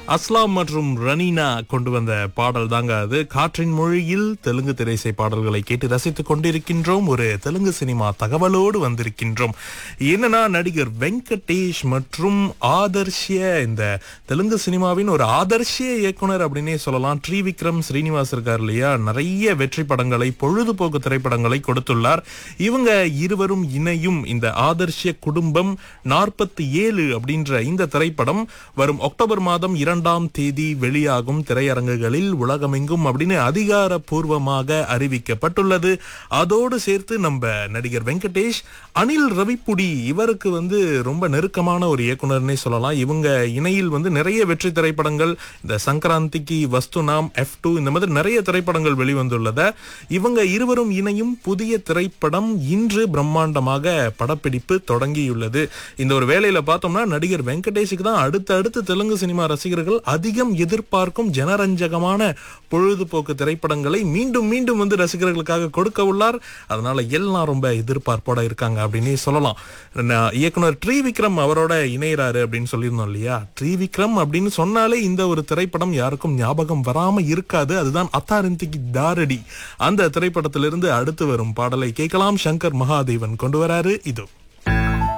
அஸ்லாம் மற்றும் ரனீனா கொண்டு வந்த பாடல் தாங்க அது காற்றின் மொழியில் தெலுங்கு திரைசை பாடல்களை கேட்டு ரசித்துக் கொண்டிருக்கின்றோம் ஒரு தெலுங்கு சினிமா தகவலோடு வந்திருக்கின்றோம் என்னன்னா நடிகர் வெங்கடேஷ் மற்றும் ஆதர்ஷிய இந்த தெலுங்கு சினிமாவின் ஒரு ஆதர்ஷிய இயக்குனர் அப்படின்னே சொல்லலாம் ட்ரீ விக்ரம் ஸ்ரீனிவாஸ் இருக்கார் இல்லையா நிறைய வெற்றி படங்களை பொழுதுபோக்கு திரைப்படங்களை கொடுத்துள்ளார் இவங்க இருவரும் இணையும் இந்த ஆதர்ஷிய குடும்பம் நாற்பத்தி ஏழு அப்படின்ற இந்த திரைப்படம் வரும் அக்டோபர் மாதம் இரண்டாம் தேதி வெளியாகும் திரையரங்குகளில் உலகமெங்கும் அப்படின்னு அதிகாரப்பூர்வமாக அறிவிக்கப்பட்டுள்ளது அதோடு சேர்த்து நம்ம நடிகர் வெங்கடேஷ் அனில் ரவிப்புடி இவருக்கு வந்து ரொம்ப நெருக்கமான ஒரு இயக்குனர்னே சொல்லலாம் இவங்க இணையில் வந்து நிறைய வெற்றி திரைப்படங்கள் இந்த சங்கராந்திக்கு வஸ்து நாம் எஃப் டூ இந்த மாதிரி நிறைய திரைப்படங்கள் வெளிவந்துள்ளத இவங்க இருவரும் இணையும் புதிய திரைப்படம் இன்று பிரம்மாண்டமாக படப்பிடிப்பு தொடங்கியுள்ளது இந்த ஒரு வேலையில பார்த்தோம்னா நடிகர் வெங்கடேஷுக்கு தான் அடுத்த அடுத்து தெலுங்கு சினிமா ரசிகர்கள் அதிகம் எதிர்பார்க்கும் ஜனரஞ்சகமான பொழுதுபோக்கு திரைப்படங்களை மீண்டும் மீண்டும் வந்து ரசிகர்களுக்காக கொடுக்க உள்ளார் அதனால எல்லாம் ரொம்ப எதிர்பார்ப்போட இருக்காங்க அப்படின்னே சொல்லலாம் ந- இயக்குனர் ட்ரீ விக்ரம் அவரோட இணையறாரு அப்படின்னு சொல்லியிருந்தோம் இல்லையா ட்ரீ விக்ரம் அப்படின்னு சொன்னாலே இந்த ஒரு திரைப்படம் யாருக்கும் ஞாபகம் வராம இருக்காது அதுதான் அத்தாரந்திக்கு தாரடி அந்த திரைப்படத்திலிருந்து அடுத்து வரும் பாடலை கேட்கலாம் சங்கர் மகாதேவன் கொண்டு வராரு இதோ